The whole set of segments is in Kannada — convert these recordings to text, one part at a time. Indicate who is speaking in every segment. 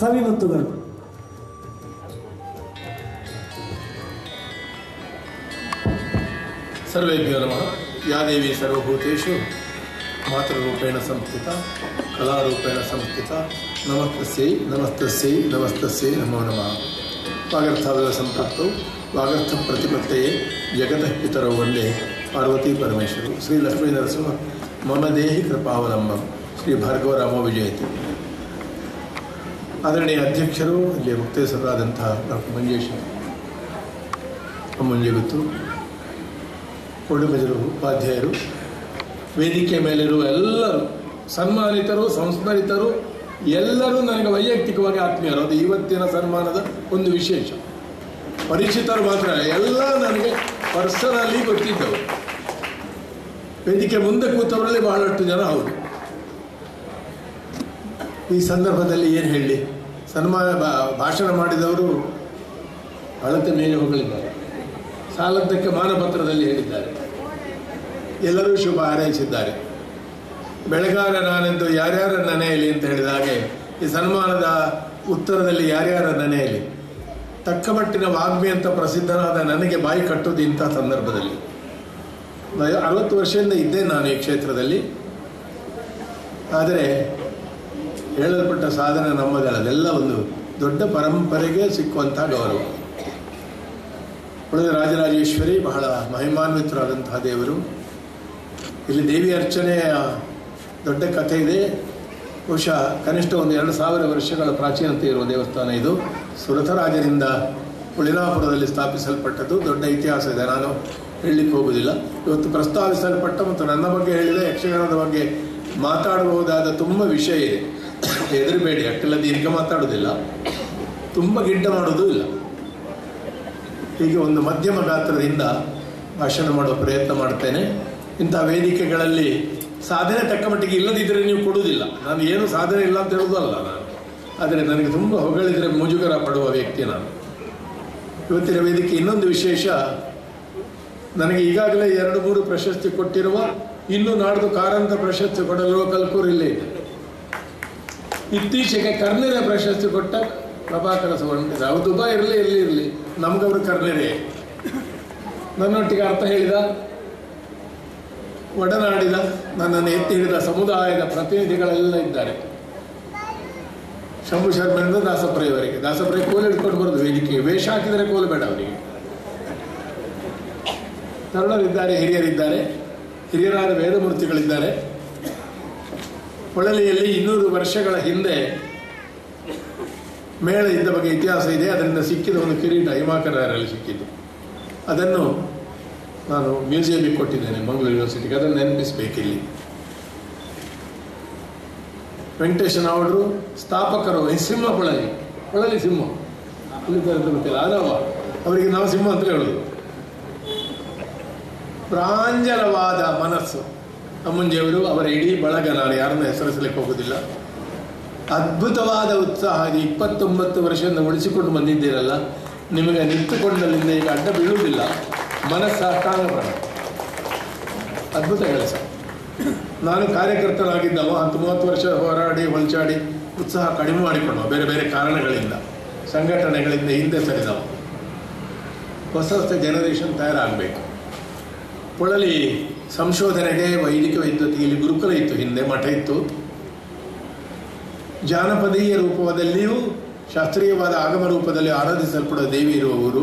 Speaker 1: ಕವಿಮುತ್ತುಗಳು
Speaker 2: ಸರ್ವೇಭ್ಯೋ ನಮಃ ಯಾ ದೇವಿ ಸರ್ವಭೂತೇಷು ಮಾತೃರೂಪೇಣ ಸಂಸ್ಥಿತ ಕಲಾರೂಪೇಣ ಸಂಸ್ಥಿತ ನಮಸ್ತಸ್ಯೈ ನಮಸ್ತಸ್ಯೈ ನಮಸ್ತಸ್ಯೈ ನಮೋ ನಮಃ ವಾಗರ್ಥಾವ ಸಂಪತ್ತು ವಾಗರ್ಥ ಪ್ರತಿಪತ್ತೆಯೇ ಜಗತಃ ಪಿತರೌ ಒಂದೇ ಪಾರ್ವತಿ ಪರಮೇಶ್ವರು ಶ್ರೀ ಲಕ್ಷ್ಮೀ ನರಸಿಂಹ ಮಮ ದೇಹಿ ಕೃಪಾವಲಂಬಂ ಶ್ರೀ ಭಾರ್ಗವರಾಮ ವಿಜಯತಿ ಆದರಣೀಯ ಅಧ್ಯಕ್ಷರು ಇಲ್ಲಿ ಮುಕ್ತೇಸರಾದಂತಹ ಡಾಕ್ಟರ್ ಮಂಜೇಶ್ ಮಂಜುಗುತ್ತು ಕೊಡುಗಜರು ಉಪಾಧ್ಯಾಯರು ವೇದಿಕೆ ಮೇಲಿರುವ ಎಲ್ಲರೂ ಸನ್ಮಾನಿತರು ಸಂಸ್ಮರಿತರು ಎಲ್ಲರೂ ನನಗೆ ವೈಯಕ್ತಿಕವಾಗಿ ಆತ್ಮೀಯರು ಅದು ಇವತ್ತಿನ ಸನ್ಮಾನದ ಒಂದು ವಿಶೇಷ ಪರಿಚಿತರು ಮಾತ್ರ ಅಲ್ಲ, ಎಲ್ಲ ನನಗೆ ಪರ್ಸನಲಿ ಗೊತ್ತಿದ್ದವು ವೇದಿಕೆ ಮುಂದೆ ಕೂತವರಲ್ಲಿ ಬಹಳಷ್ಟು ಜನ ಹೌದು ಈ ಸಂದರ್ಭದಲ್ಲಿ ಏನು ಹೇಳಿ ಸನ್ಮಾನ ಬಾ- ಭಾಷಣ ಮಾಡಿದವರು ಅಳತೆ ಮೇಲೆ ಹೊಗಳಿದ್ದಾರೆ ಸಾಲದ್ದಕ್ಕೆ ಮಾನಪತ್ರದಲ್ಲಿ ಹೇಳಿದ್ದಾರೆ ಎಲ್ಲರೂ ಶುಭ ಹಾರೈಸಿದ್ದಾರೆ ಬೆಳಗಾರ ನಾನೆಂದು ಯಾರ್ಯಾರ ನೆನೆಯಲಿ ಅಂತ ಹೇಳಿದ ಹಾಗೆ ಈ ಸನ್ಮಾನದ ಉತ್ತರದಲ್ಲಿ ಯಾರ್ಯಾರ ನೆನೆಯಲಿ ತಕ್ಕ ಮಟ್ಟಿನ ವಾಗ್ಮಿ ಅಂತ ಪ್ರಸಿದ್ಧನಾದ ನನಗೆ ಬಾಯಿ ಕಟ್ಟುವುದು ಇಂಥ ಸಂದರ್ಭದಲ್ಲಿ ನ- ಅರವತ್ತು ವರ್ಷದಿಂದ ಇದ್ದೆ ನಾನು ಈ ಕ್ಷೇತ್ರದಲ್ಲಿ ಆದರೆ ಹೇಳಲ್ಪಟ್ಟ ಸಾಧನೆ ನಮ್ಮದಲ್ಲ ಅದೆಲ್ಲ ಒಂದು ದೊಡ್ಡ ಪರಂಪರೆಗೆ ಸಿಕ್ಕುವಂಥ ಗೌರವ ಉಳಿದ ರಾಜರಾಜೇಶ್ವರಿ ಬಹಳ ಮಹಿಮಾನ್ವಿತರಾದಂತಹ ದೇವರು ಇಲ್ಲಿ ದೇವಿ ಅರ್ಚನೆಯ ದೊಡ್ಡ ಕಥೆ ಇದೆ ಬಹುಶಃ ಕನಿಷ್ಠ ಒಂದು ಎರಡು ಸಾವಿರ ವರ್ಷಗಳ ಪ್ರಾಚೀನತೆ ಇರುವ ದೇವಸ್ಥಾನ ಇದು ಸುರಥರಾಜನಿಂದ ಉಳಿನಾಪುರದಲ್ಲಿ ಸ್ಥಾಪಿಸಲ್ಪಟ್ಟದ್ದು ದೊಡ್ಡ ಇತಿಹಾಸ ಇದೆ ನಾನು ಹೇಳಲಿಕ್ಕೆ ಹೋಗುವುದಿಲ್ಲ ಇವತ್ತು ಪ್ರಸ್ತಾವಿಸಲ್ಪಟ್ಟ ಮತ್ತು ನನ್ನ ಬಗ್ಗೆ ಹೇಳಿದ ಯಕ್ಷಗಾನದ ಬಗ್ಗೆ ಮಾತಾಡಬಹುದಾದ ತುಂಬ ವಿಷಯ ಇದೆ ಹೆದರಬೇಡಿ ಅಷ್ಟೆಲ್ಲ ದೀರ್ಘ ಮಾತಾಡೋದಿಲ್ಲ ತುಂಬ ಗಿಡ್ಡ ಮಾಡೋದೂ ಇಲ್ಲ ಹೀಗೆ ಒಂದು ಮಧ್ಯಮ ಗಾತ್ರದಿಂದ ಭಾಷಣ ಮಾಡುವ ಪ್ರಯತ್ನ ಮಾಡ್ತೇನೆ ಇಂಥ ವೇದಿಕೆಗಳಲ್ಲಿ ಸಾಧನೆ ತಕ್ಕ ಮಟ್ಟಿಗೆ ಇಲ್ಲದಿದ್ದರೆ ನೀವು ಕೊಡುವುದಿಲ್ಲ ನಾನು ಏನು ಸಾಧನೆ ಇಲ್ಲ ಅಂತ ಹೇಳೋದು ಅಲ್ಲ ನಾನು ಆದರೆ ನನಗೆ ತುಂಬ ಹೊಗಳಿದರೆ ಮುಜುಗರ ಪಡುವ ವ್ಯಕ್ತಿ ನಾನು ಇವತ್ತಿನ ವೇದಿಕೆ ಇನ್ನೊಂದು ವಿಶೇಷ ನನಗೆ ಈಗಾಗಲೇ ಎರಡು ಮೂರು ಪ್ರಶಸ್ತಿ ಕೊಟ್ಟಿರುವ ಇನ್ನು ನಾಡ್ದು ಕಾರಂತ ಪ್ರಶಸ್ತಿ ಕೊಡಲಿರುವ ಕಲ್ಕೂರು ಇಲ್ಲೇ ಇದೆ ಇತ್ತೀಚೆಗೆ ಕರ್ನೆರೆ ಪ್ರಶಸ್ತಿ ಕೊಟ್ಟ ಪ್ರಭಾಕರ ಸುವರ್ಣ ಅವ್ರು ದುಬೈ ಇರಲಿ ಎಲ್ಲಿ ಇರಲಿ ನಮ್ಗವರು ಕರ್ನೆರೆ ನನ್ನೊಟ್ಟಿಗೆ ಅರ್ಥ ಹೇಳಿದ ಒಡನಾಡಿದ ನನ್ನನ್ನು ಎತ್ತಿ ಹಿಡಿದ ಸಮುದಾಯದ ಪ್ರತಿನಿಧಿಗಳೆಲ್ಲ ಇದ್ದಾರೆ ಶಂಭು ಶರ್ಮನಿಂದ ದಾಸಪ್ರಯವರಿಗೆ ದಾಸಪ್ರಯ ಕೋಲು ಹಿಡ್ಕೊಂಡು ಬರೋದು ವೇದಿಕೆಗೆ ವೇಷ ಹಾಕಿದರೆ ಕೋಲು ಬೇಡ ಅವರಿಗೆ ತರುಣರಿದ್ದಾರೆ ಹಿರಿಯರಿದ್ದಾರೆ ಹಿರಿಯರಾದ ವೇದಮೂರ್ತಿಗಳಿದ್ದಾರೆ ಹೊಳಲಿಯಲ್ಲಿ ಇನ್ನೂರು ವರ್ಷಗಳ ಹಿಂದೆ ಮೇಳ ಇದ್ದ ಬಗ್ಗೆ ಇತಿಹಾಸ ಇದೆ ಅದರಿಂದ ಸಿಕ್ಕಿದ ಒಂದು ಕಿರೀಟ ಹಿಮಾಕರರಲ್ಲಿ ಸಿಕ್ಕಿದ್ದು ಅದನ್ನು ನಾನು ಮ್ಯೂಸಿಯಂಗೆ ಕೊಟ್ಟಿದ್ದೇನೆ ಮಂಗಳೂರು ಯೂನಿವರ್ಸಿಟಿಗೆ ಅದನ್ನು ನೆನಪಿಸಬೇಕಿಲ್ಲಿ ವೆಂಕಟೇಶ ನಾವಡರು ಸ್ಥಾಪಕರು ಈ ಸಿಂಹ ಹೊಳಲಿ ಹೊಳಲಿ ಸಿಂಹ ಇಲ್ಲಿದ್ದಾರೆ ಅಂತ ಗೊತ್ತಿಲ್ಲ ಅದವ ಅವರಿಗೆ ನಾವು ಸಿಂಹ ಅಂತ ಹೇಳೋದು ಪ್ರಾಂಜಲವಾದ ಮನಸ್ಸು ಅಮ್ಮಂಜಿಯವರು ಅವರ ಇಡೀ ಬಳಗ ನಾನು ಯಾರನ್ನ ಹೆಸರಿಸಲಿಕ್ಕೆ ಹೋಗುವುದಿಲ್ಲ ಅದ್ಭುತವಾದ ಉತ್ಸಾಹ ಇದು ಇಪ್ಪತ್ತೊಂಬತ್ತು ವರ್ಷದಿಂದ ಉಳಿಸಿಕೊಂಡು ಬಂದಿದ್ದೀರಲ್ಲ ನಿಮಗೆ ನಿಂತುಕೊಂಡಲ್ಲಿಂದ ಈಗ ಅಡ್ಡ ಬೀಳುವುದಿಲ್ಲ ಮನಸ್ಸು ಅಷ್ಟಾಂಗ ಪ್ರಾಣ ಅದ್ಭುತ ಕೆಲಸ ನಾನು ಕಾರ್ಯಕರ್ತನಾಗಿದ್ದವ ಹತ್ತು ಮೂವತ್ತು ವರ್ಷ ಹೋರಾಡಿ ಹೊಲ್ಚಾಡಿ ಉತ್ಸಾಹ ಕಡಿಮೆ ಮಾಡಿಕೊಂಡವ ಬೇರೆ ಬೇರೆ ಕಾರಣಗಳಿಂದ ಸಂಘಟನೆಗಳಿಂದ ಹಿಂದೆ ಸರಿದವ ಹೊಸ ಹೊಸ ಜನರೇಷನ್ ತಯಾರಾಗಬೇಕು ಪೊಳಲಿ ಸಂಶೋಧನೆಗೆ ವೈದಿಕ ವೈದ್ಯತೆ ಇಲ್ಲಿ ಗುರುಕುಲ ಇತ್ತು ಹಿಂದೆ ಮಠ ಇತ್ತು ಜಾನಪದೀಯ ರೂಪದಲ್ಲಿಯೂ ಶಾಸ್ತ್ರೀಯವಾದ ಆಗಮ ರೂಪದಲ್ಲಿ ಆರಾಧಿಸಲ್ಪಡುವ ದೇವಿ ಇರುವ ಊರು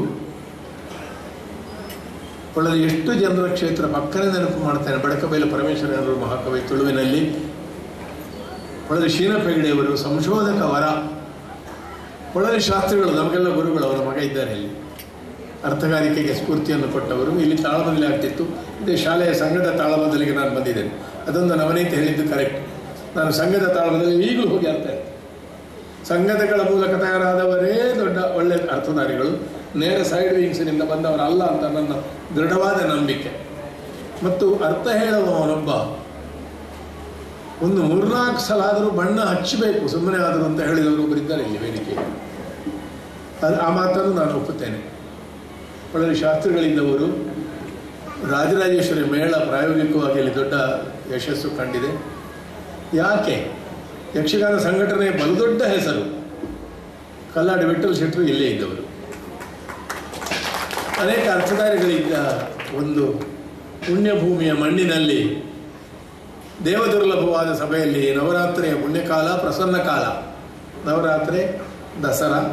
Speaker 2: ಒಳ್ಳೆದ ಎಷ್ಟು ಜನರ ಕ್ಷೇತ್ರ ಪಕ್ಕನೇ ನೆನಪು ಮಾಡ್ತೇನೆ ಬಡಕಬೈಲ ಪರಮೇಶ್ವರನವರು ಮಹಾಕವಿ ತುಳುವಿನಲ್ಲಿ ಒಳ್ಳೆದ ಶೀನ ಪೆಗಡೆಯವರು ಸಂಶೋಧಕ ವರ ಒಳ್ಳೆಯ ಶಾಸ್ತ್ರಿಗಳು ನಮಗೆಲ್ಲ ಗುರುಗಳು ಅವರ ಮಗ ಇದ್ದಾರೆ ಇಲ್ಲಿ ಅರ್ಥಗಾರಿಕೆಗೆ ಸ್ಫೂರ್ತಿಯನ್ನು ಕೊಟ್ಟವರು ಇಲ್ಲಿ ತಾಳಮದ್ದಲೆ ಆಗ್ತಿತ್ತು ಇದೇ ಶಾಲೆಯ ಸಂಘದ ತಾಳಮದ್ದಲಿಗೆ ನಾನು ಬಂದಿದ್ದೇನೆ ಅದೊಂದು ನವನೀತಿ ಹೇಳಿದ್ದು ಕರೆಕ್ಟ್ ನಾನು ಸಂಘದ ತಾಳಮದಲ್ಲಿ ಈಗಲೂ ಹೋಗಿ ಅರ್ಥ ಆಯ್ತು ಸಂಘದಗಳ ಮೂಲಕ ತಯಾರಾದವರೇ ದೊಡ್ಡ ಒಳ್ಳೆ ಅರ್ಥಧಾರಿಗಳು ನೇರ ಸೈಡ್ ವಿಂಗ್ಸ್ನಿಂದ ಬಂದವರು ಅಲ್ಲ ಅಂತ ನನ್ನ ದೃಢವಾದ ನಂಬಿಕೆ ಮತ್ತು ಅರ್ಥ ಹೇಳುವವನೊಬ್ಬ ಒಂದು ಮೂರ್ನಾಲ್ಕು ಸಲ ಆದರೂ ಬಣ್ಣ ಹಚ್ಚಬೇಕು ಸುಮ್ಮನೆ ಆದರೂ ಅಂತ ಹೇಳಿದವರು ಒಬ್ಬರು ಇದ್ದಾರೆ ಇಲ್ಲಿ ವೇದಿಕೆ ಅದು ಆ ಮಾತನ್ನು ನಾನು ಒಪ್ಪುತ್ತೇನೆ ಒಳ್ಳೆಯ ಶಾಸ್ತ್ರಿಗಳಿದ್ದವರು ರಾಜರಾಜೇಶ್ವರಿ ಮೇಳ ಪ್ರಾಯೋಗಿಕವಾಗಿ ಇಲ್ಲಿ ದೊಡ್ಡ ಯಶಸ್ಸು ಕಂಡಿದೆ ಯಾಕೆ ಯಕ್ಷಗಾನ ಸಂಘಟನೆ ಬಲು ದೊಡ್ಡ ಹೆಸರು ಕಲ್ಲಾಡಿ ವಿಠಲ್ ಶೆಟ್ಟರು ಇಲ್ಲೇ ಇದ್ದವರು ಅನೇಕ ಅರ್ಥಧಾರಿಗಳಿದ್ದ ಒಂದು ಪುಣ್ಯಭೂಮಿಯ ಮಣ್ಣಿನಲ್ಲಿ ದೇವದುರ್ಲಭವಾದ ಸಭೆಯಲ್ಲಿ ನವರಾತ್ರಿಯ ಪುಣ್ಯಕಾಲ ಪ್ರಸನ್ನ ಕಾಲ ನವರಾತ್ರಿ ದಸರಾ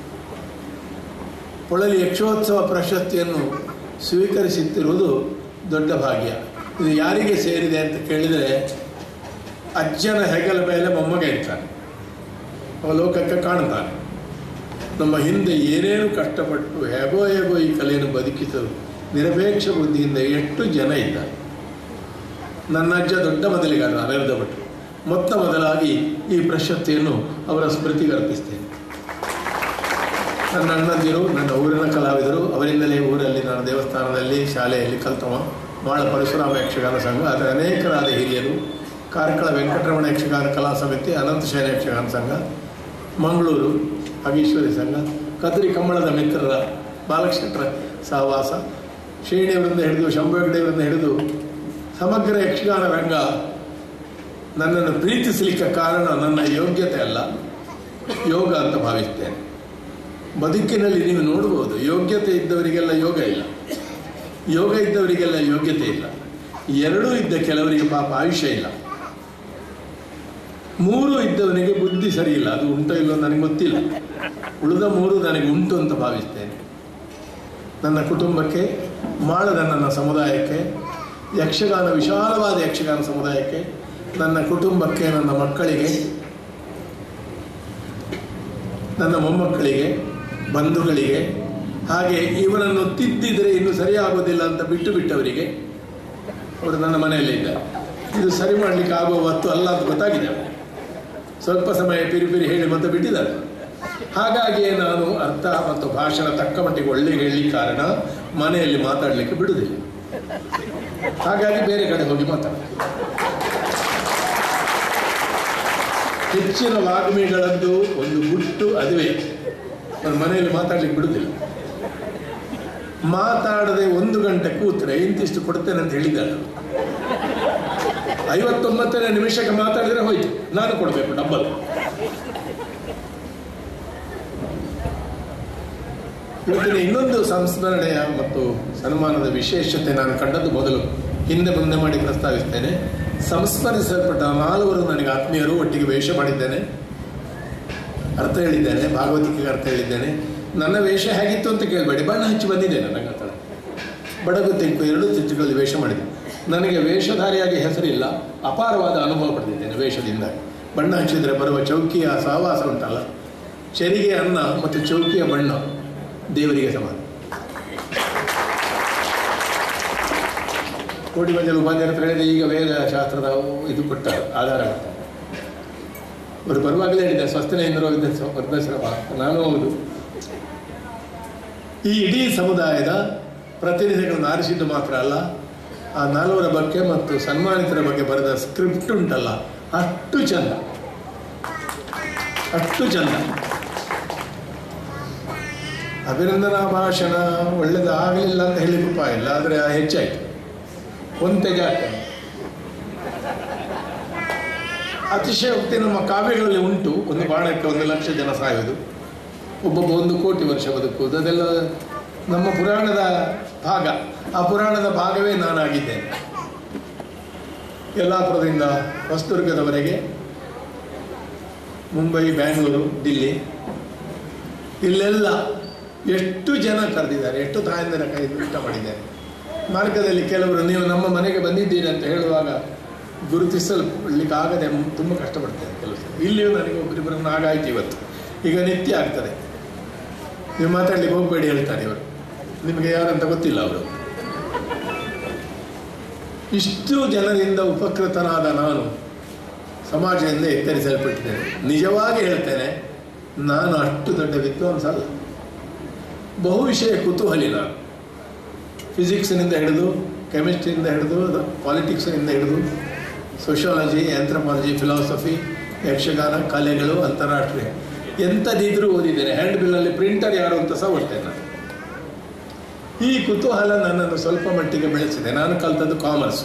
Speaker 2: ಪೊಳಲಿ ಯಕ್ಷೋತ್ಸವ ಪ್ರಶಸ್ತಿಯನ್ನು ಸ್ವೀಕರಿಸುತ್ತಿರುವುದು ದೊಡ್ಡ ಭಾಗ್ಯ ಇದು ಯಾರಿಗೆ ಸೇರಿದೆ ಅಂತ ಕೇಳಿದರೆ ಅಜ್ಜನ ಹೆಗಲ ಮೇಲೆ ಮೊಮ್ಮಗ ಇರ್ತಾನೆ ಅವ ಲೋಕಕ್ಕೆ ಕಾಣ್ತಾನೆ ನಮ್ಮ ಹಿಂದೆ ಏನೇನು ಕಷ್ಟಪಟ್ಟು ಹೇಗೋ ಹೇಗೋ ಈ ಕಲೆಯನ್ನು ಬದುಕಿಸಲು ನಿರಪೇಕ್ಷ ಬುದ್ಧಿಯಿಂದ ಎಷ್ಟು ಜನ ಇದ್ದಾರೆ ನನ್ನ ಅಜ್ಜ ದೊಡ್ಡ ಮೊದಲಿಗಾರ ಅನಿರುದ್ಧ ಭಟ್ರು ಮೊತ್ತ ಮೊದಲಾಗಿ ಈ ಪ್ರಶಸ್ತಿಯನ್ನು ಅವರ ಸ್ಮೃತಿಗೆ ಅರ್ಪಿಸ್ತೇನೆ ನನ್ನ ಅಣ್ಣಂದಿರು ನನ್ನ ಊರಿನ ಕಲಾವಿದರು ಅವರಿಂದಲೇ ಊರಲ್ಲಿ ನಾನು ದೇವಸ್ಥಾನದಲ್ಲಿ ಶಾಲೆಯಲ್ಲಿ ಕಲ್ತವ ಮಾಳ ಪರಶುರಾಮ ಯಕ್ಷಗಾನ ಸಂಘ ಅದರ ಅನೇಕರಾದ ಹಿರಿಯರು ಕಾರ್ಕಳ ವೆಂಕಟರಮಣ ಯಕ್ಷಗಾನ ಕಲಾ ಸಮಿತಿ ಅನಂತಶಯನ ಯಕ್ಷಗಾನ ಸಂಘ ಮಂಗಳೂರು ಅಗೀಶ್ವರಿ ಸಂಘ ಕದ್ರಿ ಕಮ್ಮಳದ ಮಿತ್ರರ ಬಾಲಕ್ಷೇತ್ರ ಸಹವಾಸ ಶ್ರೇಣಿಯವರಿಂದ ಹಿಡಿದು ಶಂಭುಗಡೆಯವರಿಂದ ಹಿಡಿದು ಸಮಗ್ರ ಯಕ್ಷಗಾನ ರಂಗ ನನ್ನನ್ನು ಪ್ರೀತಿಸಲಿಕ್ಕೆ ಕಾರಣ ನನ್ನ ಯೋಗ್ಯತೆ ಅಲ್ಲ ಯೋಗ ಅಂತ ಭಾವಿಸ್ತೇನೆ ಬದುಕಿನಲ್ಲಿ ನೀವು ನೋಡ್ಬೋದು ಯೋಗ್ಯತೆ ಇದ್ದವರಿಗೆಲ್ಲ ಯೋಗ ಇಲ್ಲ ಯೋಗ ಇದ್ದವರಿಗೆಲ್ಲ ಯೋಗ್ಯತೆ ಇಲ್ಲ ಎರಡೂ ಇದ್ದ ಕೆಲವರಿಗೆ ಪಾಪ ಆಯುಷ್ಯ ಇಲ್ಲ ಮೂರು ಇದ್ದವನಿಗೆ ಬುದ್ಧಿ ಸರಿ ಇಲ್ಲ ಅದು ಉಂಟೋ ಇಲ್ಲೋ ನನಗೆ ಗೊತ್ತಿಲ್ಲ ಉಳಿದ ಮೂರು ನನಗೆ ಉಂಟು ಅಂತ ಭಾವಿಸ್ತೇನೆ ನನ್ನ ಕುಟುಂಬಕ್ಕೆ ಮಾಳದ ನನ್ನ ಸಮುದಾಯಕ್ಕೆ ಯಕ್ಷಗಾನ ವಿಶಾಲವಾದ ಯಕ್ಷಗಾನ ಸಮುದಾಯಕ್ಕೆ ನನ್ನ ಕುಟುಂಬಕ್ಕೆ ನನ್ನ ಮಕ್ಕಳಿಗೆ ನನ್ನ ಮೊಮ್ಮಕ್ಕಳಿಗೆ ಬಂಧುಗಳಿಗೆ ಹಾಗೆ ಇವನನ್ನು ತಿದ್ದಿದ್ರೆ ಇನ್ನು ಸರಿಯಾಗೋದಿಲ್ಲ ಅಂತ ಬಿಟ್ಟು ಬಿಟ್ಟವರಿಗೆ ಅವರು ನನ್ನ ಮನೆಯಲ್ಲೇ ಇದ್ದಾರೆ ಇದು ಸರಿ ಮಾಡಲಿಕ್ಕೆ ಆಗುವ ಹೊತ್ತು ಅಲ್ಲ ಅಂತ ಗೊತ್ತಾಗಿದೆ ಅವರಿಗೆ. ಸ್ವಲ್ಪ ಸಮಯ ಪಿರಿ ಪಿರಿ ಹೇಳಿ ಮತ್ತೆ ಬಿಟ್ಟಿದ್ದಾರೆ ಹಾಗಾಗಿಯೇ ನಾನು ಅರ್ಥ ಮತ್ತು ಭಾಷಣ ತಕ್ಕ ಮಟ್ಟಿಗೆ ಒಳ್ಳೆ ಹೇಳಿ ಕಾರಣ ಮನೆಯಲ್ಲಿ ಮಾತಾಡಲಿಕ್ಕೆ ಬಿಡುವುದಿಲ್ಲ ಹಾಗಾಗಿ ಬೇರೆ ಕಡೆ ಹೋಗಿ ಮಾತಾಡ ಹೆಚ್ಚಿನ ವಾಗ್ಮಿಗಳದ್ದು ಒಂದು ಗುಟ್ಟು ಅದುವೇ ನನ್ನ ಮನೆಯಲ್ಲಿ ಮಾತಾಡ್ಲಿಕ್ಕೆ ಬಿಡುವುದಿಲ್ಲ ಮಾತಾಡದೆ ಒಂದು ಗಂಟೆ ಕೂತ್ರೆ ಇಂತಿಷ್ಟು ಕೊಡ್ತೇನೆ ಅಂತ ಹೇಳಿದ್ದಾಳೆ ಐವತ್ತೊಂಬತ್ತನೇ ನಿಮಿಷಕ್ಕೆ ಮಾತಾಡಿದ್ರೆ ಹೋಯ್ತು ನಾನು ಕೊಡಬೇಕು ಡಬ್ಬಲ್ ಇವತ್ತಿನ ಇನ್ನೊಂದು ಸಂಸ್ಮರಣೆಯ ಮತ್ತು ಸನ್ಮಾನದ ವಿಶೇಷತೆ ನಾನು ಕಂಡದ್ದು ಮೊದಲು ಹಿಂದೆ ಮುಂದೆ ಮಾಡಿ ಪ್ರಸ್ತಾವಿಸ್ತೇನೆ ಸಂಸ್ಮರಿಸಲ್ಪಟ್ಟ ನಾಲ್ವರು ನನಗೆ ಆತ್ಮೀಯರು ಒಟ್ಟಿಗೆ ವೇಷ ಮಾಡಿದ್ದೇನೆ ಅರ್ಥ ಹೇಳಿದ್ದೇನೆ ಭಾಗವತಿಕೆಗೆ ಅರ್ಥ ಹೇಳಿದ್ದೇನೆ ನನ್ನ ವೇಷ ಹೇಗಿತ್ತು ಅಂತ ಕೇಳಬೇಡಿ ಬಣ್ಣ ಹಚ್ಚಿ ಬಂದಿದ್ದೇನೆ ನನ್ನ ಹತ್ರ ಬಡಗು ತೆಂಕು ಎರಡು ಚಿತ್ರಗಳಲ್ಲಿ ವೇಷ ಮಾಡಿದೆ ನನಗೆ ವೇಷಧಾರಿಯಾಗಿ ಹೆಸರಿಲ್ಲ ಅಪಾರವಾದ ಅನುಭವ ಪಡೆದಿದ್ದೇನೆ ವೇಷದಿಂದ ಬಣ್ಣ ಹಚ್ಚಿದರೆ ಬರುವ ಚೌಕಿಯ ಸಹವಾಸ ಉಂಟಲ್ಲ ಚರಿಗೆ ಅನ್ನ ಮತ್ತು ಚೌಕಿಯ ಬಣ್ಣ ದೇವರಿಗೆ ಸಮಾನ ಕೋಟಿ ಮಂಜಲು ಉಪಾಧ್ಯಾಯ ಹತ್ರ ಹೇಳಿದೆ ಈಗ ವೇದ ಶಾಸ್ತ್ರದ ಇದು ಕೊಟ್ಟ ಆಧಾರ ಕೊಟ್ಟ ಅವರು ಬರುವಾಗಲೇ ಹೇಳಿದೆ ಸ್ವಸ್ಥನೆಯಿಂದ ವರ್ಧಶ್ರಮ ನಾನು ಹೌದು ಈ ಇಡೀ ಸಮುದಾಯದ ಪ್ರತಿನಿಧಿಗಳನ್ನು ಆರಿಸಿದ್ದು ಮಾತ್ರ ಅಲ್ಲ ಆ ನಾಲ್ವರ ಬಗ್ಗೆ ಮತ್ತು ಸನ್ಮಾನಿತರ ಬಗ್ಗೆ ಬರೆದ ಸ್ಕ್ರಿಪ್ಟ್ ಉಂಟಲ್ಲ ಅಷ್ಟು ಚಂದ ಅಷ್ಟು ಚಂದ ಅಭಿನಂದನಾ ಭಾಷಣ ಒಳ್ಳೇದಾಗಲಿಲ್ಲ ಅಂತ ಹೇಳಿಕ್ಕೆ ಉಪಾಯ ಇಲ್ಲ ಆದರೆ ಹೆಚ್ಚಾಯಿತು ಒಂತೆ ಜಾಸ್ತಿ ಅತಿಶಯೋಕ್ತಿ ನಮ್ಮ ಕಾವ್ಯಗಳಲ್ಲಿ ಉಂಟು ಒಂದು ಬಾಣಕ್ಕೆ ಒಂದು ಲಕ್ಷ ಜನ ಸಾಯೋದು ಒಬ್ಬೊಬ್ಬ ಒಂದು ಕೋಟಿ ವರ್ಷ ಬದುಕುವುದು ಅದೆಲ್ಲ ನಮ್ಮ ಪುರಾಣದ ಭಾಗ ಆ ಪುರಾಣದ ಭಾಗವೇ ನಾನಾಗಿದ್ದೇನೆ ಯಲ್ಲಾಪುರದಿಂದ ಹೊಸದುರ್ಗದವರೆಗೆ ಮುಂಬೈ ಬ್ಯಾಂಗ್ಳೂರು ದಿಲ್ಲಿ ಇಲ್ಲೆಲ್ಲ ಎಷ್ಟು ಜನ ಕರೆದಿದ್ದಾರೆ ಎಷ್ಟು ತಾಯಂದಿರ ಕೈ ಊಟ ಮಾಡಿದ್ದಾರೆ ಮಾರ್ಗದಲ್ಲಿ ಕೆಲವರು ನೀವು ನಮ್ಮ ಮನೆಗೆ ಬಂದಿದ್ದೀರಿ ಅಂತ ಹೇಳುವಾಗ ಗುರುತಿಸಲಿಕ್ಕೆ ಆಗದೆ ತುಂಬ ಕಷ್ಟಪಡ್ತೇನೆ ಕೆಲವು ಸಲ ಇಲ್ಲಿಯೂ ನನಗೆ ಒಬ್ಬರಿಬ್ಬರನ್ನು ಆಗಾಯ್ತು ಇವತ್ತು ಈಗ ನಿತ್ಯ ಆಗ್ತದೆ ನೀವು ಮಾತಾಡ್ಲಿಕ್ಕೆ ಹೋಗಬೇಡಿ ಹೇಳ್ತಾರೆ ಇವರು ನಿಮಗೆ ಯಾರಂತ ಗೊತ್ತಿಲ್ಲ ಅವರು ಇಷ್ಟು ಜನರಿಂದ ಉಪಕೃತನಾದ ನಾನು ಸಮಾಜದಿಂದ ಎತ್ತರಿಸಲ್ಪಟ್ಟಿದ್ದೇನೆ ನಿಜವಾಗಿ ಹೇಳ್ತೇನೆ ನಾನು ಅಷ್ಟು ದೊಡ್ಡ ವಿದ್ವಾಂಸ ಅಲ್ಲ ಬಹು ವಿಷಯ ಕುತೂಹಲಿ ನಾನು ಫಿಸಿಕ್ಸ್ನಿಂದ ಹಿಡಿದು ಕೆಮಿಸ್ಟ್ರಿಯಿಂದ ಹಿಡಿದು ಪಾಲಿಟಿಕ್ಸ್ನಿಂದ ಹಿಡಿದು ಸೋಷಿಯಾಲಜಿ ಆಂಥ್ರಪಾಲಜಿ ಫಿಲಾಸಫಿ ಯಕ್ಷಗಾನ ಕಲೆಗಳು ಅಂತಾರಾಷ್ಟ್ರೀಯ ಎಂಥದಿದ್ರೂ ಓದಿದ್ದೇನೆ ಹ್ಯಾಂಡ್ ಬಿಲ್ಲಲ್ಲಿ ಪ್ರಿಂಟರ್ ಯಾರು ಅಂತ ಸಹ ಓದ್ತೇನೆ ನಾನು ಈ ಕುತೂಹಲ ನನ್ನನ್ನು ಸ್ವಲ್ಪ ಮಟ್ಟಿಗೆ ಬೆಳೆಸಿದೆ ನಾನು ಕಲ್ತದ್ದು ಕಾಮರ್ಸ್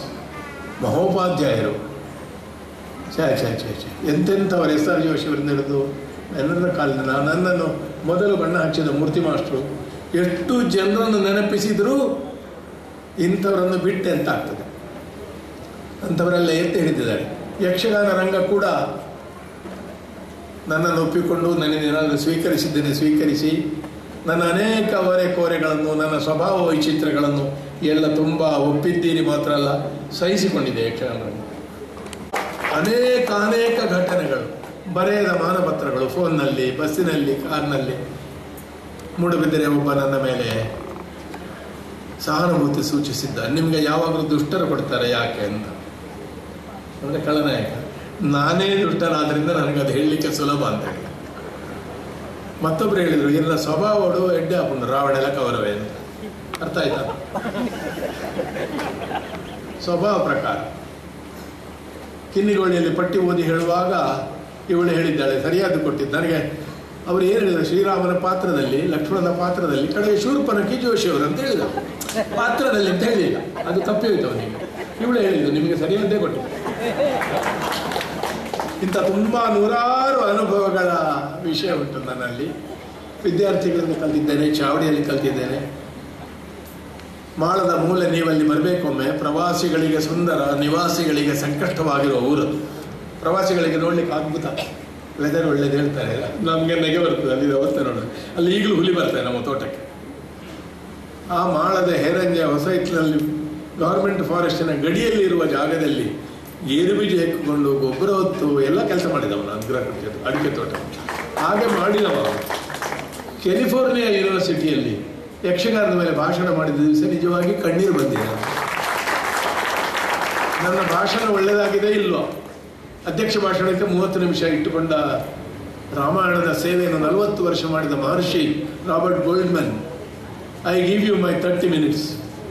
Speaker 2: ಮಹೋಪಾಧ್ಯಾಯರು ಛೇ ಛೇ ಛೇ ಛೇ ಎಂತೆಂಥವ್ರು ಎಸ್ ಆರ್ ಜೋಶಿ ಅವರಿಂದ ಹಿಡಿದು ಎಲ್ಲರ ಕಾಲದಿಂದ ನನ್ನನ್ನು ಮೊದಲು ಬಣ್ಣ ಹಚ್ಚಿದ ಮೂರ್ತಿ ಮಾಸ್ಟ್ರು ಎಷ್ಟು ಜನರನ್ನು ನೆನಪಿಸಿದರೂ ಇಂಥವರನ್ನು ಬಿಟ್ಟೆ ಅಂತ ಆಗ್ತದೆ ಅಂಥವರೆಲ್ಲ ಎತ್ತಿ ಹಿಡಿದಿದ್ದಾರೆ ಯಕ್ಷಗಾನ ರಂಗ ಕೂಡ ನನ್ನನ್ನು ಒಪ್ಪಿಕೊಂಡು ನನಗೆ ಏನಾದರೂ ಸ್ವೀಕರಿಸಿದ್ದೇನೆ ಸ್ವೀಕರಿಸಿ ನನ್ನ ಅನೇಕ ಹೊರೆ ಕೋರೆಗಳನ್ನು ನನ್ನ ಸ್ವಭಾವ ವೈಚಿತ್ರ್ಯಗಳನ್ನು ಎಲ್ಲ ತುಂಬ ಒಪ್ಪಿದ್ದೀರಿ ಮಾತ್ರ ಅಲ್ಲ ಸಹಿಸಿಕೊಂಡಿದೆ ಯಕ್ಷಗಾನ ರಂಗ ಅನೇಕ ಅನೇಕ ಘಟನೆಗಳು ಬರೆಯದ ಮಾನಪತ್ರಗಳು ಫೋನ್ನಲ್ಲಿ ಬಸ್ಸಿನಲ್ಲಿ ಕಾರ್ನಲ್ಲಿ ಮೂಡಬಿದ್ದರೆ ಒಬ್ಬ ನನ್ನ ಮೇಲೆ ಸಹಾನುಭೂತಿ ಸೂಚಿಸಿದ್ದ ನಿಮಗೆ ಯಾವಾಗಲೂ ದುಷ್ಟರು ಕೊಡ್ತಾರೆ ಯಾಕೆ ಅಂತ ಅಂದರೆ ಖಳನಾಯಕ ನಾನೇ ದುಷ್ಟನಾದ್ರಿಂದ ನನಗೆ ಅದು ಹೇಳಲಿಕ್ಕೆ ಸುಲಭ ಅಂತ ಹೇಳಿ ಮತ್ತೊಬ್ರು ಹೇಳಿದರು ಎಲ್ಲ ಸ್ವಭಾವಡು ಎಡ್ಡೆ ಹಾಕೊಂಡು ರಾವಣೆಲ್ಲ ಕವರವೇ ಅಂತ ಅರ್ಥ ಆಯ್ತಾ ಸ್ವಭಾವ ಪ್ರಕಾರ ಕಿನ್ನಿಗೋಳಿಯಲ್ಲಿ ಪಟ್ಟಿ ಓದಿ ಹೇಳುವಾಗ ಇವಳು ಹೇಳಿದ್ದಾಳೆ ಸರಿಯಾದ ಕೊಟ್ಟಿದ್ದು ನನಗೆ ಅವರು ಏನು ಹೇಳಿದರು ಶ್ರೀರಾಮನ ಪಾತ್ರದಲ್ಲಿ ಲಕ್ಷ್ಮಣನ ಪಾತ್ರದಲ್ಲಿ ಕಡೆಗೆ ಶೂರ್ಪನಕ್ಕಿ ಜೋಶಿಯವರು ಅಂತ ಹೇಳಿದರು ಪಾತ್ರದಲ್ಲಿ ಅಂತ ಹೇಳಿಲ್ಲ ಅದು ತಪ್ಪಿ ಅವನಿಗೆ ಇವಳು ಹೇಳಿದ್ದು ನಿಮಗೆ ಸರಿಯಾದ್ದೇ ಕೊಟ್ಟಿದ್ದು ಇಂಥ ತುಂಬ ನೂರಾರು ಅನುಭವಗಳ ವಿಷಯ ಉಂಟು ನನ್ನಲ್ಲಿ ವಿದ್ಯಾರ್ಥಿಗಳಿಂದ ಕಲಿತಿದ್ದೇನೆ ಚಾವಡಿಯಲ್ಲಿ ಕಲಿತಿದ್ದೇನೆ ಮಾಳದ ಮೂಲ ನೀವಲ್ಲಿ ಬರಬೇಕೊಮ್ಮೆ ಪ್ರವಾಸಿಗಳಿಗೆ ಸುಂದರ ನಿವಾಸಿಗಳಿಗೆ ಸಂಕಷ್ಟವಾಗಿರುವ ಊರು ಪ್ರವಾಸಿಗಳಿಗೆ ನೋಡ್ಲಿಕ್ಕೆ ಅದ್ಭುತ ವೆದರ್ ಒಳ್ಳೇದು ಹೇಳ್ತಾರೆ ನಮಗೆ ನೆಗೆ ಬರ್ತದೆ ಅಲ್ಲಿ ಅವಸ್ಥೆ ನೋಡೋದು ಅಲ್ಲಿ ಈಗಲೂ ಹುಲಿ ಬರ್ತದೆ ನಮ್ಮ ತೋಟಕ್ಕೆ ಆ ಮಾಳದ ಹೇರಂಜ ಹೊಸ ಹಿತ್ತಲಲ್ಲಿ ಗೌರ್ಮೆಂಟ್ ಫಾರೆಸ್ಟಿನ ಗಡಿಯಲ್ಲಿ ಇರುವ ಜಾಗದಲ್ಲಿ ಗೇರು ಬೀಜ ಹೆಕ್ಕಿಕೊಂಡು ಗೊಬ್ಬರ ಹೊತ್ತು ಎಲ್ಲ ಕೆಲಸ ಮಾಡಿದವನು ಅಗ್ರ ಅಡಿಕೆ ತೋಟ ಹಾಗೆ ಮಾಡಿದವ ಕ್ಯಾಲಿಫೋರ್ನಿಯಾ ಯೂನಿವರ್ಸಿಟಿಯಲ್ಲಿ ಯಕ್ಷಗಾನದ ಮೇಲೆ ಭಾಷಣ ಮಾಡಿದ ದಿವಸ ನಿಜವಾಗಿ ಕಣ್ಣೀರು ಬಂದಿದೆ ನನ್ನ ಭಾಷಣ ಒಳ್ಳೆಯದಾಗಿದೆ ಇಲ್ವೋ ಅಧ್ಯಕ್ಷ ಭಾಷಣಕ್ಕೆ ಮೂವತ್ತು ನಿಮಿಷ ಇಟ್ಟುಕೊಂಡ ರಾಮಾಯಣದ ಸೇವೆಯನ್ನು ನಲವತ್ತು ವರ್ಷ ಮಾಡಿದ Maharshi Robert Goldman I give you my thirty minutes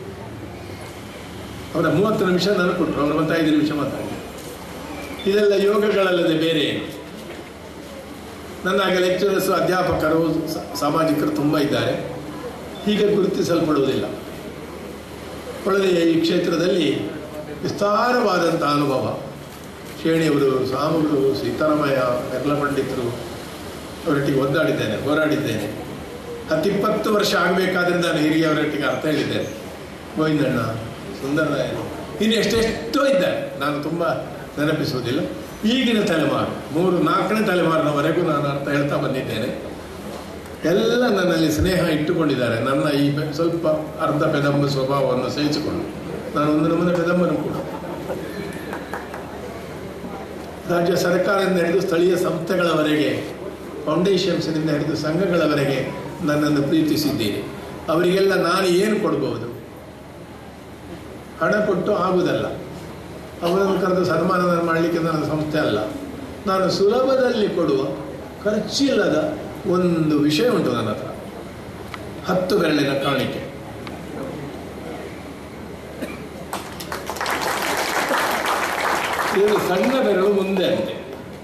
Speaker 2: ಅವರ ಮೂವತ್ತು ನಿಮಿಷ ನನಗೆ ಕೊಟ್ಟರು ಅವರು ಮತ್ತೆ ಐದು ನಿಮಿಷ ಮಾತಾಡಿ ಇದೆಲ್ಲ ಯೋಗಗಳಲ್ಲದೆ ಬೇರೆ ಏನು ನನ್ನ ಹಾಗೆ ಲೆಕ್ಚರರ್ಸ್ ಅಧ್ಯಾಪಕರು ಸ- ಸಾಮಾಜಿಕರು ತುಂಬ ಇದ್ದಾರೆ ಹೀಗೆ ಗುರುತಿಸಲ್ಪಡುವುದಿಲ್ಲ ಒಳ್ಳೆಯ ಈ ಕ್ಷೇತ್ರದಲ್ಲಿ ವಿಸ್ತಾರವಾದಂಥ ಅನುಭವ ಶ್ರೇಣಿಯವರು ಸಾಮುಗಳು ಸೀತಾರಾಮಯ್ಯ ಎಲ್ಲ ಪಂಡಿತರು ಅವರೊಟ್ಟಿಗೆ ಒದ್ದಾಡಿದ್ದೇನೆ ಹೋರಾಡಿದ್ದೇನೆ ಹತ್ತಿಪ್ಪತ್ತು ವರ್ಷ ಆಗಬೇಕಾದ್ರೆ ನಾನು ಹಿರಿಯವರೊಟ್ಟಿಗೆ ಅರ್ಥ ಹೇಳಿದ್ದೇನೆ ಗೋವಿಂದಣ್ಣ ಸುಂದರರಾಯರು ಇನ್ನು ಎಷ್ಟೆಷ್ಟೋ ಇದ್ದಾರೆ ನಾನು ತುಂಬ ನೆನಪಿಸುವುದಿಲ್ಲ ಈಗಿನ ತಲೆಮಾರು ಮೂರು ನಾಲ್ಕನೇ ತಲೆಮಾರಿನವರೆಗೂ ನಾನು ಅರ್ಥ ಹೇಳ್ತಾ ಬಂದಿದ್ದೇನೆ ಎಲ್ಲ ನನ್ನಲ್ಲಿ ಸ್ನೇಹ ಇಟ್ಟುಕೊಂಡಿದ್ದಾರೆ ನನ್ನ ಈ ಬೆ- ಸ್ವಲ್ಪ ಅರ್ಧ ಬೆದಂಬ ಸ್ವಭಾವವನ್ನು ಸಹಿಸಿಕೊಂಡು ನಾನು ಒಂದು ನಮೂನೆ ಬೆದಂಬನು ಕೂಡ ರಾಜ್ಯ ಸರ್ಕಾರದಿಂದ ಹಿಡಿದು ಸ್ಥಳೀಯ ಸಂಸ್ಥೆಗಳವರೆಗೆ ಫೌಂಡೇಶನ್ಸ್ನಿಂದ ಹಿಡಿದು ಸಂಘಗಳವರೆಗೆ ನನ್ನನ್ನು ಪ್ರೀತಿಸಿದ್ದೀನಿ ಅವರಿಗೆಲ್ಲ ನಾನು ಏನು ಕೊಡ್ಬೋದು ಹಣ ಕೊಟ್ಟು ಆಗುವುದಲ್ಲ ಅವರನ್ನು ಕರೆದು ಸನ್ಮಾನ ಮಾಡಲಿಕ್ಕೆ ನನ್ನ ಸಂಸ್ಥೆ ಅಲ್ಲ ನಾನು ಸುಲಭದಲ್ಲಿ ಕೊಡುವ ಖರ್ಚಿಲ್ಲದ ಒಂದು ವಿಷಯ ಉಂಟು ನನ್ನ ಹತ್ರ ಹತ್ತು ಬೆರಳಿನ ಕಾಣಿಕೆ ಇದು ಸಣ್ಣ ಬೆರಳು ಮುಂದೆ ಅಂತೆ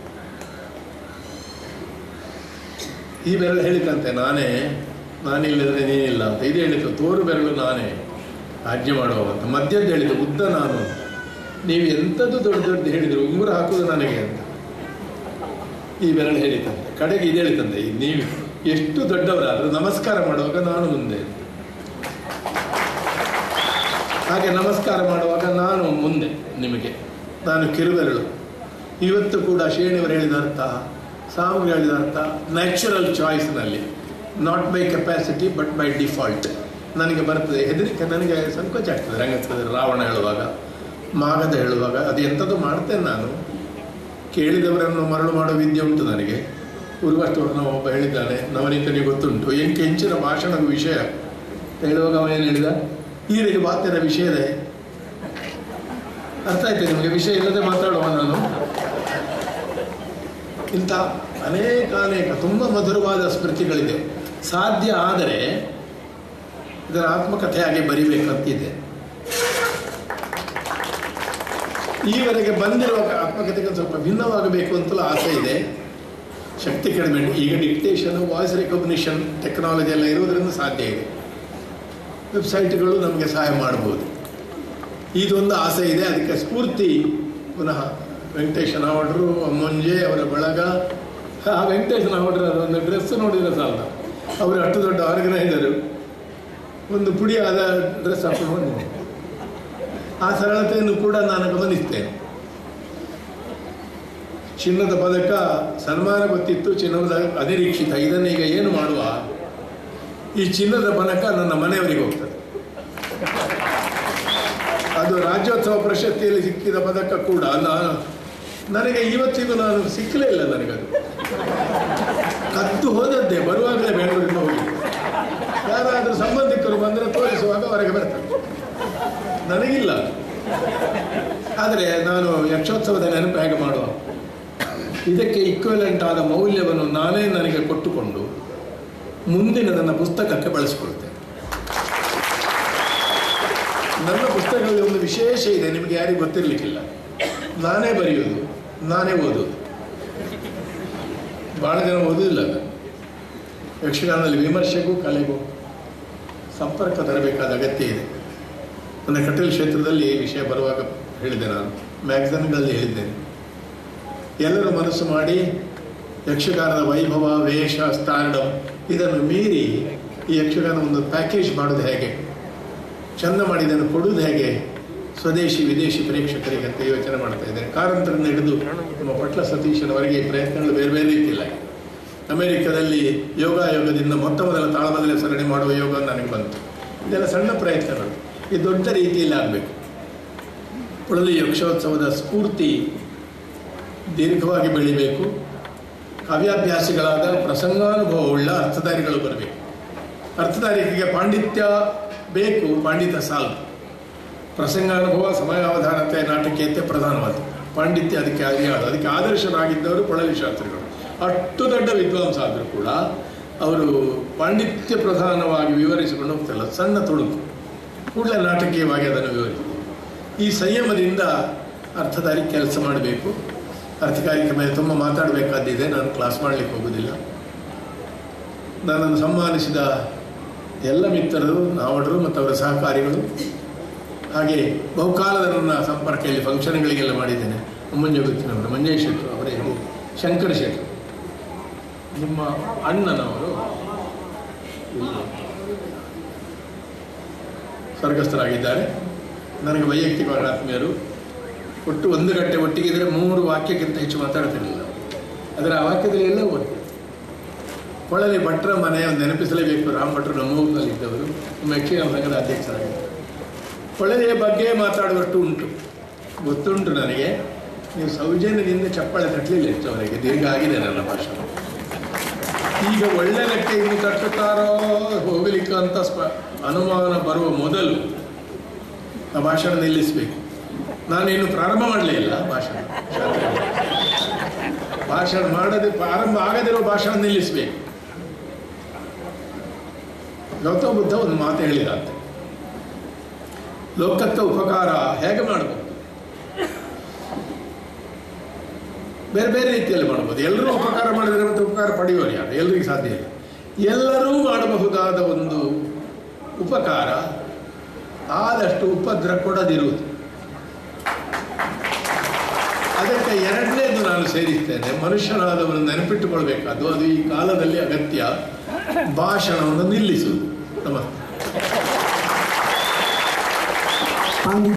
Speaker 2: ಈ ಬೆರಳು ಹೇಳಿಕಂತೆ ನಾನೇ ನಾನಿಲ್ಲದ್ರೆ ನೀನಿಲ್ಲ ಅಂತ ಇದು ಹೇಳಿತು ತೋರು ಬೆರಳು ನಾನೇ ರಾಜ್ಯ ಮಾಡುವ ಅಂತ ಮಧ್ಯದ್ದು ಹೇಳಿತು ಉದ್ದ ನಾನು ಅಂತ ನೀವು ಎಂಥದ್ದು ದೊಡ್ಡ ದೊಡ್ಡ ಹೇಳಿದ್ರು ಉಂಗುರ ಹಾಕುವುದು ನನಗೆ ಅಂತ ಈ ಬೆರಳು ಹೇಳಿತಂತೆ ಕಡೆಗೆ ಇದು ಹೇಳಿತಂತೆ ಈ ನೀವು ಎಷ್ಟು ದೊಡ್ಡವರಾದ್ರೂ ನಮಸ್ಕಾರ ಮಾಡುವಾಗ ನಾನು ಮುಂದೆ ಅಂತ. ಹಾಗೆ ನಮಸ್ಕಾರ ಮಾಡುವಾಗ ನಾನು ಮುಂದೆ ನಿಮಗೆ ನಾನು ಕಿರುಬೆರಳು ಇವತ್ತು ಕೂಡ ಶ್ರೇಣಿಯವರು ಹೇಳಿದ ಅರ್ಥ ಸಾಮಗ್ರಿ ಹೇಳಿದ ಅರ್ಥ ನ್ಯಾಚುರಲ್ ಚಾಯ್ಸ್ನಲ್ಲಿ not by capacity but by default ನನಗೆ ಬರ್ತದೆ ಹೆದರಿಕೆ ನನಗೆ ಸಂಕೋಚ ಆಗ್ತದೆ ರಂಗಸ್ಥಳದಲ್ಲಿ ರಾವಣ ಹೇಳುವಾಗ ಮಾಗದ ಹೇಳುವಾಗ ಅದು ಎಂಥದ್ದು ಮಾಡ್ತೇನೆ ನಾನು ಕೇಳಿದವರನ್ನು ಮರಳು ಮಾಡೋ ವಿದ್ಯೆ ಉಂಟು ನನಗೆ ಉರುವಷ್ಟವರನ್ನು ಒಬ್ಬ ಹೇಳಿದ್ದಾನೆ ನವನೀತನಿಗೆ ಗೊತ್ತುಂಟು ಎಂಕೆ ಹೆಂಚಿನ ಭಾಷಣದ ವಿಷಯ ಹೇಳುವಾಗ ಅವ ಏನು ಹೇಳಿದ ಈ ರೀತಿ ಮಾತಿನ ವಿಷಯದ ಅರ್ಥ ಆಯ್ತು ನಿಮಗೆ ವಿಷಯ ಇಲ್ಲದೆ ಮಾತಾಡುವ ನಾನು ಇಂಥ ಅನೇಕ ಅನೇಕ ತುಂಬ ಮಧುರವಾದ ಸ್ಮೃತಿಗಳಿದೆ ಸಾಧ್ಯ ಆದರೆ ಇದರ ಆತ್ಮಕಥೆಯಾಗಿ ಬರಿಬೇಕಂತಿದೆ ಈವರೆಗೆ ಬಂದಿರುವ ಆತ್ಮಕಥೆಗೆ ಸ್ವಲ್ಪ ಭಿನ್ನವಾಗಬೇಕು ಅಂತಲೂ ಆಸೆ ಇದೆ ಶಕ್ತಿ ಕಡಿಮೆ ಉಂಟು. ಈಗ ಡಿಕ್ಟೇಷನ್ ವಾಯ್ಸ್ ರೆಕಗ್ನಿಷನ್ ಟೆಕ್ನಾಲಜಿ ಎಲ್ಲ ಇರೋದ್ರಿಂದ ಸಾಧ್ಯ ಇದೆ ವೆಬ್ಸೈಟ್ಗಳು ನಮಗೆ ಸಹಾಯ ಮಾಡ್ಬೋದು ಇದೊಂದು ಆಸೆ ಇದೆ ಅದಕ್ಕೆ ಸ್ಫೂರ್ತಿ ಪುನಃ ವೆಂಕಟೇಶ ನಾವಡ್ರು ಅಮ್ಮಂಜೆ ಅವರ ಬಳಗ ಆ ವೆಂಕಟೇಶನ ಹೊಡ್ರೆ ಒಂದು ಡ್ರೆಸ್ ನೋಡಿದ್ರೆ ಸಾಲ ಅವರು ಅಷ್ಟು ದೊಡ್ಡ ಆರ್ಗನೈಸರು ಒಂದು ಪುಡಿಯಾದ ಡ್ರೆಸ್ ಹಾಕೊಂಡು ಬಂದಿದೆ ಆ ಸರಳತೆಯನ್ನು ಕೂಡ ನಾನು ಗಮನಿಸ್ತೇನೆ ಚಿನ್ನದ ಪದಕ ಸನ್ಮಾನ ಗೊತ್ತಿತ್ತು ಚಿನ್ನದ ಅನಿರೀಕ್ಷಿತ ಇದನ್ನ ಈಗ ಏನು ಮಾಡುವ ಈ ಚಿನ್ನದ ಪದಕ ನನ್ನ ಮನೆಯವರಿಗೆ ಹೋಗ್ತದೆ ಅದು ರಾಜ್ಯೋತ್ಸವ ಪ್ರಶಸ್ತಿಯಲ್ಲಿ ಸಿಕ್ಕಿದ ಪದಕ ಕೂಡ ನಾನು ನನಗೆ ಇವತ್ತಿಗೂ ನಾನು ಸಿಕ್ಕಲೇ ಇಲ್ಲ ನನಗದು ಕದ್ದು ಹೋದದ್ದೇ ಬರುವಾಗಲೇ ಬೆಂಗಳೂರಿಂದ ಹೋಗಿ ಯಾರಾದರೂ ಸಂಬಂಧಿಕರು ಬಂದರೆ ತೋರಿಸುವಾಗ ಹೊರಗೆ ಬರ್ತಾರೆ ನನಗಿಲ್ಲ ಆದರೆ ನಾನು ಯಕ್ಷೋತ್ಸವದ ನೆನಪು ಹೇಗೆ ಮಾಡುವ ಇದಕ್ಕೆ ಇಕ್ವಲೆಂಟ್ ಆದ ಮೌಲ್ಯವನ್ನು ನಾನೇ ನನಗೆ ಕೊಟ್ಟುಕೊಂಡು ಮುಂದಿನ ನನ್ನ ಪುಸ್ತಕಕ್ಕೆ ಬಳಸಿಕೊಳ್ತೇನೆ ನನ್ನ ಪುಸ್ತಕದಲ್ಲಿ ಒಂದು ವಿಶೇಷ ಇದೆ ನಿಮಗೆ ಯಾರಿಗೂ ಗೊತ್ತಿರಲಿಕ್ಕಿಲ್ಲ ನಾನೇ ಬರೆಯೋದು ನಾನೇ ಓದೋದು ಭಾಳ ಜನ ಓದುವುದಿಲ್ಲ ನಾನು ಯಕ್ಷಗಾನದಲ್ಲಿ ವಿಮರ್ಶೆಗೂ ಕಲೆಗೂ ಸಂಪರ್ಕ ತರಬೇಕಾದ ಅಗತ್ಯ ಇದೆ ನನ್ನ ಕಟೀಲ್ ಕ್ಷೇತ್ರದಲ್ಲಿ ವಿಷಯ ಬರುವಾಗ ಹೇಳಿದೆ ನಾನು ಮ್ಯಾಗ್ಝಿನ್ಗಳಲ್ಲಿ ಹೇಳಿದ್ದೇನೆ ಎಲ್ಲರೂ ಮನಸ್ಸು ಮಾಡಿ ಯಕ್ಷಗಾನದ ವೈಭವ ವೇಷ ಸ್ಟಾರ್ಡಮ್ ಇದನ್ನು ಮೀರಿ ಈ ಯಕ್ಷಗಾನ ಒಂದು ಪ್ಯಾಕೇಜ್ ಮಾಡೋದು ಹೇಗೆ ಚಂದ ಮಾಡಿ ಇದನ್ನು ಕೊಡುವುದು ಹೇಗೆ ಸ್ವದೇಶಿ ವಿದೇಶಿ ಪ್ರೇಕ್ಷಕರಿಗೆ ಅಂತ ಯೋಚನೆ ಮಾಡ್ತಾ ಇದ್ದೇನೆ ಕಾರಂತರನ್ನು ಹಿಡಿದು ನಮ್ಮ ಪಟ್ಲ ಸತೀಶನವರೆಗೆ ಈ ಪ್ರಯತ್ನಗಳು ಬೇರೆ ಬೇರೆ ರೀತಿಯಲ್ಲಿ ಆಗಿದೆ ಅಮೆರಿಕದಲ್ಲಿ ಯೋಗಾಯೋಗದಿಂದ ಮೊತ್ತ ಮೊದಲ ತಾಳಮದಲ ಸರಣಿ ಮಾಡುವ ಯೋಗ ನನಗೆ ಬಂತು ಇದೆಲ್ಲ ಸಣ್ಣ ಪ್ರಯತ್ನಗಳು ಇದು ದೊಡ್ಡ ರೀತಿಯಲ್ಲಿ ಆಗಬೇಕು ಉಳಲಿ ಯಕ್ಷೋತ್ಸವದ ಸ್ಫೂರ್ತಿ ದೀರ್ಘವಾಗಿ ಬೆಳಿಬೇಕು ಕಾವ್ಯಾಭ್ಯಾಸಿಗಳಾದ ಪ್ರಸಂಗಾನುಭವವುಳ್ಳ ಅರ್ಥಧಾರಿಗಳು ಬರಬೇಕು ಅರ್ಥಧಾರಿಕೆಗೆ ಪಾಂಡಿತ್ಯ ಬೇಕು ಪಾಂಡಿತ್ಯ ಸಾಲು ಪ್ರಸಂಗಾನುಭವ ಸಮಯಾವಧಾನತೆ ನಾಟಕೀಯತೆ ಪ್ರಧಾನವಾದ ಪಾಂಡಿತ್ಯ ಅದಕ್ಕೆ ಅರಿಯಾದ ಅದಕ್ಕೆ ಆದರ್ಶರಾಗಿದ್ದವರು ಪೊಳಲಿ ಶಾಸ್ತ್ರಿಗಳು ಅಷ್ಟು ದೊಡ್ಡ ವಿದ್ವಾಂಸ ಆದರೂ ಕೂಡ ಅವರು ಪಾಂಡಿತ್ಯ ಪ್ರಧಾನವಾಗಿ ವಿವರಿಸಿಕೊಂಡು ಹೋಗ್ತಿಲ್ಲ ಸಣ್ಣ ತುಣುಕು ಕೂಡಲೇ ನಾಟಕೀಯವಾಗಿ ಅದನ್ನು ವಿವರಿಸಿ ಈ ಸಂಯಮದಿಂದ ಅರ್ಥಧಾರಿ ಕೆಲಸ ಮಾಡಬೇಕು ಅರ್ಥಕಾರಿಕೆ ಮೇಲೆ ತುಂಬ ಮಾತಾಡಬೇಕಾದಿದೆ ನಾನು ಕ್ಲಾಸ್ ಮಾಡಲಿಕ್ಕೆ ಹೋಗೋದಿಲ್ಲ ನನ್ನನ್ನು ಸನ್ಮಾನಿಸಿದ ಎಲ್ಲ ಮಿತ್ರರು ನಾವಡರು ಮತ್ತು ಅವರ ಸಹಕಾರಿಗಳು ಹಾಗೆ ಬಹುಕಾಲದ ನನ್ನ ಸಂಪರ್ಕ ಇಲ್ಲಿ ಫಂಕ್ಷನ್ಗಳಿಗೆಲ್ಲ ಮಾಡಿದ್ದೇನೆ ಮಂಜುಗುತ್ತಿನವರು ಮಂಜೇಶ್ ಶೆಟ್ಟರು ಅವರೇ ಹೇಳಿ ಶಂಕರ್ ಶೆಟ್ಟರು ನಿಮ್ಮ ಅಣ್ಣನವರು ಇಲ್ಲಿ ಸ್ವರ್ಗಸ್ಥರಾಗಿದ್ದಾರೆ ನನಗೆ ವೈಯಕ್ತಿಕವಾದ ಆತ್ಮೀಯರು ಒಟ್ಟು ಒಂದು ಗಂಟೆ ಒಟ್ಟಿಗಿದ್ರೆ ಮೂರು ವಾಕ್ಯಕ್ಕಿಂತ ಹೆಚ್ಚು ಮಾತಾಡ್ತಿರಲಿಲ್ಲ ಆದರೆ ಆ ವಾಕ್ಯದಲ್ಲಿ ಎಲ್ಲ ಓದ್ತೀವಿ ಕೊಳಲಿ ಭಟ್ರ ಮನೆ ಒಂದು ನೆನಪಿಸಲೇಬೇಕು ರಾಮ್ ಭಟ್ರು ನಮ್ಮೂರಿನಲ್ಲಿ ಇದ್ದವರು ನಮ್ಮ ಯಕ್ಷಗಾನ ಸಂಘದ ಅಧ್ಯಕ್ಷರಾಗಿದ್ದರು ಕೊಳಲೆಯ ಬಗ್ಗೆ ಮಾತಾಡುವಷ್ಟು ಉಂಟು ಗೊತ್ತುಂಟು ನನಗೆ ನೀವು ಸೌಜನ್ಯದಿಂದ ಚಪ್ಪಾಳೆ ತಟ್ಟಲಿಲ್ಲ ಹೆಚ್ಚವರೆಗೆ ದೀರ್ಘ ಆಗಿದೆ ನನ್ನ ಭಾಷಣ ಈಗ ಒಳ್ಳೆ ಲೆಕ್ಕ ಇನ್ನು ತಟ್ಟುತ್ತಾರೋ ಹೋಗಲಿಕ್ಕೆ ಅಂತ ಸ್ಪ ಅನುಮಾನ ಬರುವ ಮೊದಲು ಆ ಭಾಷಣ ನಿಲ್ಲಿಸಬೇಕು ನಾನಿನ್ನು ಪ್ರಾರಂಭ ಮಾಡಲೇ ಇಲ್ಲ ಭಾಷಣ ಭಾಷಣ ಮಾಡದೆ ಪ್ರಾರಂಭ ಆಗದಿರೋ ಭಾಷಣ ನಿಲ್ಲಿಸಬೇಕು ಗೌತಮ ಬುದ್ಧ ಒಂದು ಮಾತು ಹೇಳಿದ ಅಂತ ಲೋಕಕ್ಕೆ ಉಪಕಾರ ಹೇಗೆ ಮಾಡಬಹುದು ಬೇರೆ ಬೇರೆ ರೀತಿಯಲ್ಲಿ ಮಾಡ್ಬೋದು ಎಲ್ಲರೂ ಉಪಕಾರ ಮಾಡಿದರೆ ಮತ್ತೆ ಉಪಕಾರ ಪಡೆಯೋರು ಯಾರು ಎಲ್ರಿಗೂ ಸಾಧ್ಯ ಇಲ್ಲ ಎಲ್ಲರೂ ಮಾಡಬಹುದಾದ ಒಂದು ಉಪಕಾರ ಆದಷ್ಟು ಉಪದ್ರ ಕೊಡದಿರುವುದು ಅದಕ್ಕೆ ಎರಡನೇದು ನಾನು ಸೇರಿಸ್ತೇನೆ ಮನುಷ್ಯನಾದವನು ನೆನಪಿಟ್ಟುಕೊಳ್ಬೇಕಾದ್ದು ಅದು ಈ ಕಾಲದಲ್ಲಿ ಅಗತ್ಯ ಭಾಷಣವನ್ನು ನಿಲ್ಲಿಸುವುದು ನಮಸ್ತೆ